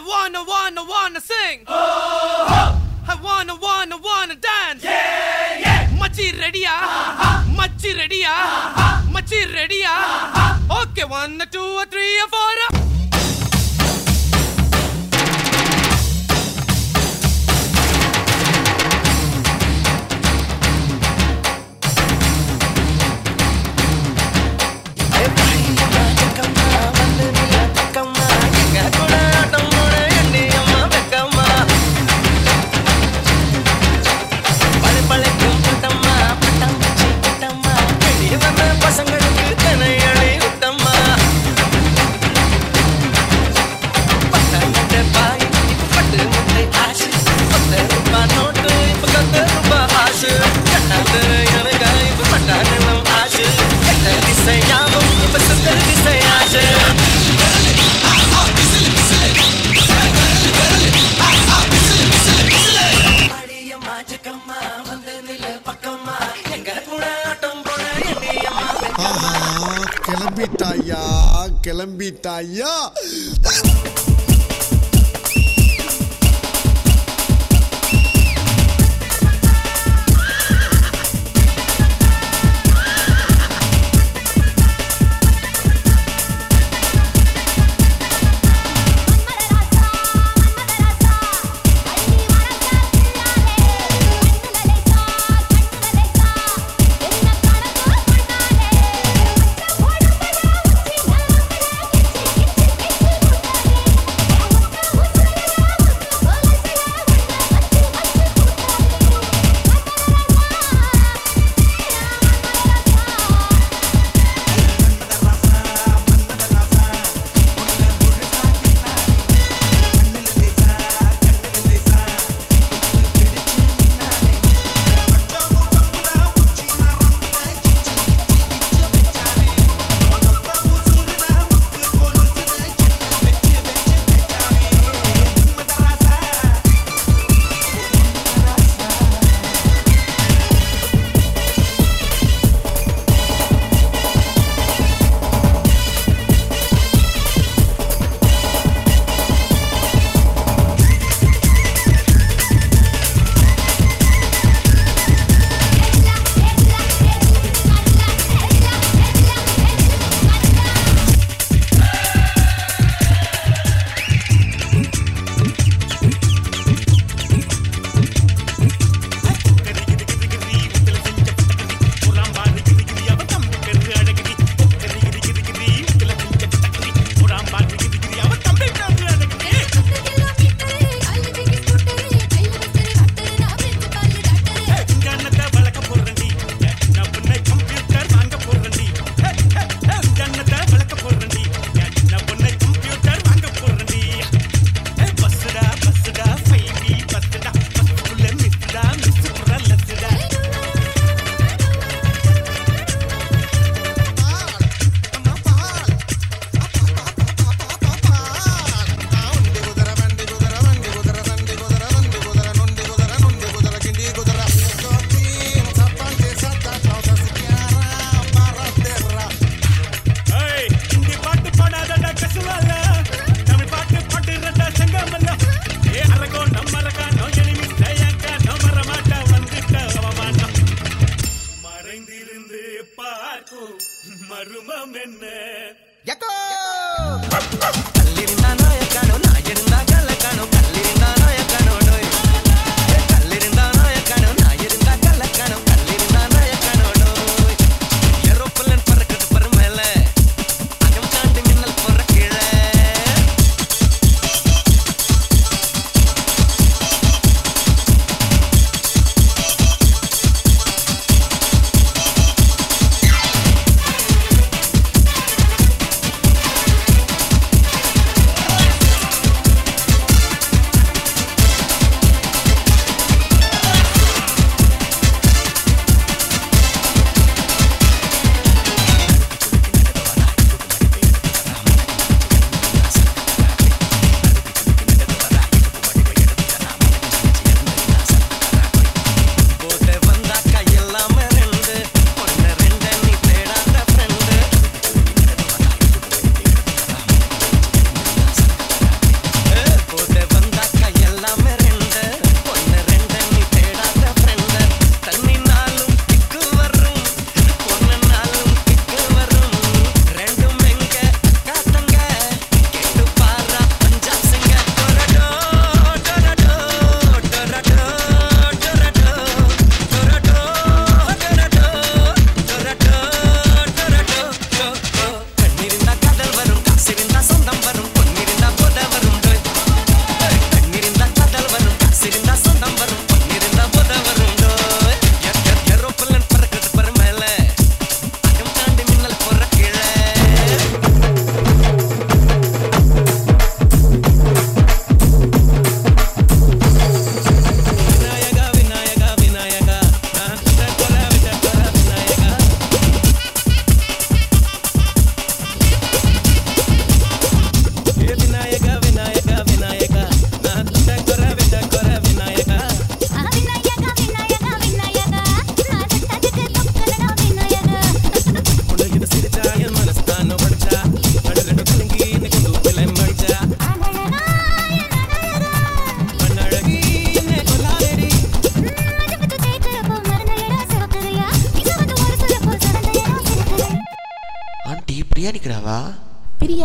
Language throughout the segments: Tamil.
wanna, wanna, wanna sing. I wanna, wanna, wanna dance. மச்சி ரெடியா மச்சி ரெடியா மச்சி ரெடியா okay one two three four பசங்களுக்கு தனையணி விட்டம்மா பட்டாங்கட்ட பாய் இப்ப பட்டு முட்டை ஆசு பத்து ரூபா நோட்டு இப்ப பத்து ரூபா ஆசு கட்டாது எனக்கு இப்ப பட்டாங்கலம் ஆசு கட்ட திசையாவும் இப்ப சுத்த திசை ஆசு அடியம்மா சிக்கம்மா வந்து நில பக்கம்மா எங்க கூட ஆட்டம் போட எண்ணியம்மா ஆஹா கிளம்பிட்டாயா கிளம்பிட்டாயா என்ன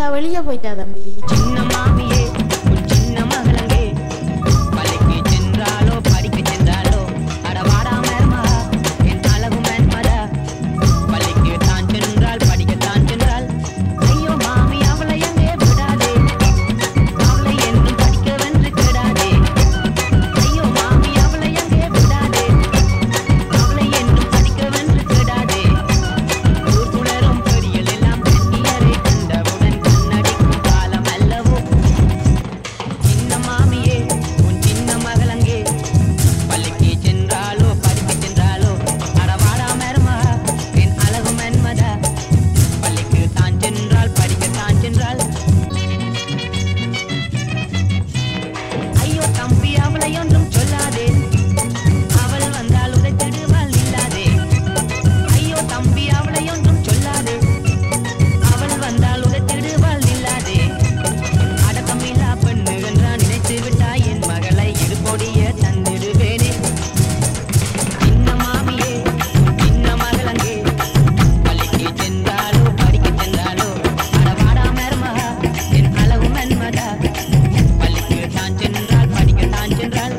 வெளியே போயிட்டா தம்பி சின்ன மாமியே உன் சின்ன மகளங்கே பள்ளிக்கு சென்றாலோ படிக்க சென்றாலோ அடவாடா மருமகா என் அழகு மன்மதா பள்ளிக்கு தான் சென்றால் படிக்க தான் சென்றால் ஐயோ மாமி அவளை எங்கே விடாதே அவளை என்றும் படிக்க வென்று கெடாதே ஐயோ மாமி அவளை எங்கே விடாதே அவளை என்றும் படிக்க வென்று கெடாதே ஊர் துளரும் பெரியல் எல்லாம் கண்ணியரை கண்டவுடன் கண்ணடிக்கும் காலம் அல்லவோ சின்ன மாமியே உன் சின்ன மகளங்கே பள்ளிக்கு சென்றாலோ படிக்க சென்றாலோ அடவாடா மருமகா என் அழகு மன்மதா பள்ளிக்கு தான் சென்றால் படிக்க தான் சென்றால் ஐயோ தம்பி அவளை ஒன்றும் சொல்லாதே அவள் வந்தால் உதைத்திடுவாள் இல்லாதே ஐயோ தம்பி அவளை ஒன்றும் சொல்லாதே அவள் வந்தால் உதைத்திடுவாள் இல்லாதே அடக்கமில்லா பெண்ணு என்றான் நினைத்து விட்டாய் என் மகளை இடுபொடிய தந்திடுவேனே சின்ன மாமியே உன் சின்ன மகளங்கே பள்ளிக்கு சென்றாலோ படிக்க சென்றாலோ அடவாடா மருமகா என் அழகு மன்மதா பள்ளிக்கு தான் சென்றால் படிக்க தான் சென்றால்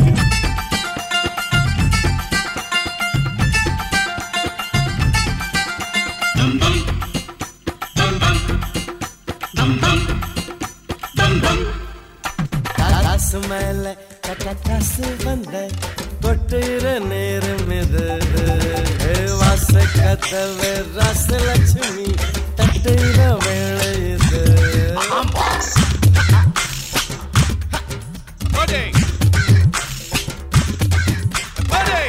காசு மேல கட்ட காசு வந்த கொட்டுற நேரம் இது ஏ, வாச கதவு ராசலட்சுமி தட்டுற வேலை இது Buddy. Buddy.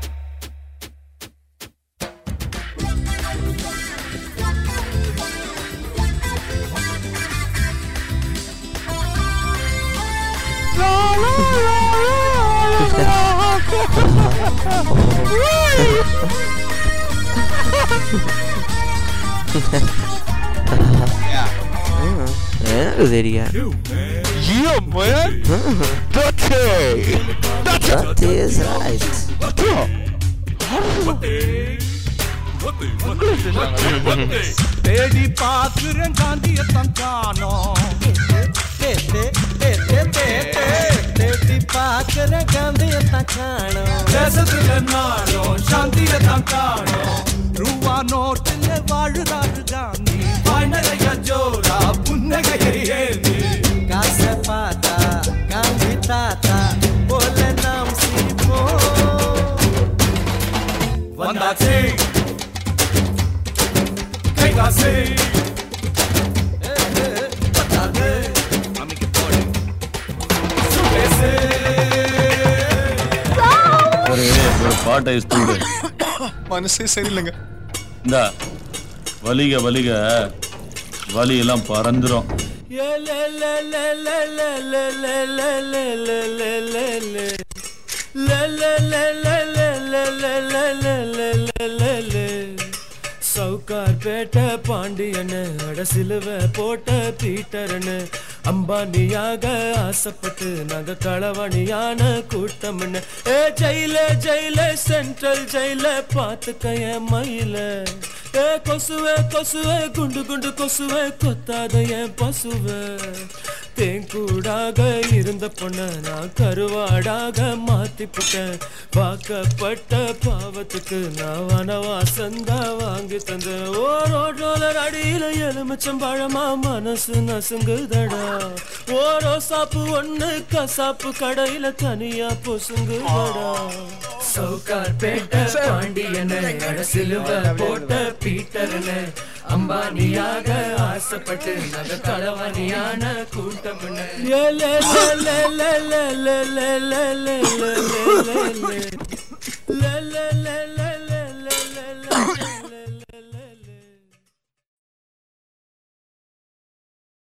எனக்கு தெரியும் Yeah, man. That's it. That is right. தேடி பாக்குறேன் காந்தியத்தான் காணோம் தே, தே, தே, தே, தே, தே. தேடி பார்க்கிற காந்தியத்தான் காணோம் தேசத்துல நாடும் சாந்தியத்தான் காணோம் ரூபா நோட்டுல வாழுறாரு காந்தி வாய் நிறைய ஜோரா புன்னகையை ஏந்தி காசை பார்த்தா காந்தி தாத்தா போல நாம் சிரிப்போம் வந்தாச்சு கைகாசு பத்தாது அமைக்க போடு சுபேசு ஒரு ஒரு பாட்டை தூண்டு மனசே சரியில்லைங்க இந்த வலிக வலிக வலி எல்லாம் பறந்துரும் சவுக்கார் பேட்ட பாண்டியனு அட சிலுவ போட்ட பீட்டர்னு அம்பானியாக ஆசைப்பட்டு நாங்க களவணியான கூட்டம்னு ஏ ஜெயில ஜெயில சென்ட்ரல் ஜெயில பார்த்துக்க என் மயில ஏ கொசுவே கொசுவே குண்டு குண்டு கொசுவே கொத்தாத என் பசுவே தேங்கூடாக இருந்த பொண்ண நான் கருவாடாக மாத்தி போட்டேன் வாக்கப்பட்ட பாவத்துக்கு நான் வனவாசந்தா வாங்கி தந்தேன் ஓ ரோட்டோல அடியில எலுமிச்சம் பழமா மனசு நசுங்குதடா ஓ ரோசாப்பு ஒண்ணு கசாப்பு கடையில தனியா பொசுங்குதடா சவுக்கார் பேட்ட பாண்டியன சிலுவ போட்ட பீட்டர்னு அம்பானியாக ஆசைப்பட்டு நக களவனியான கூட்டம் ல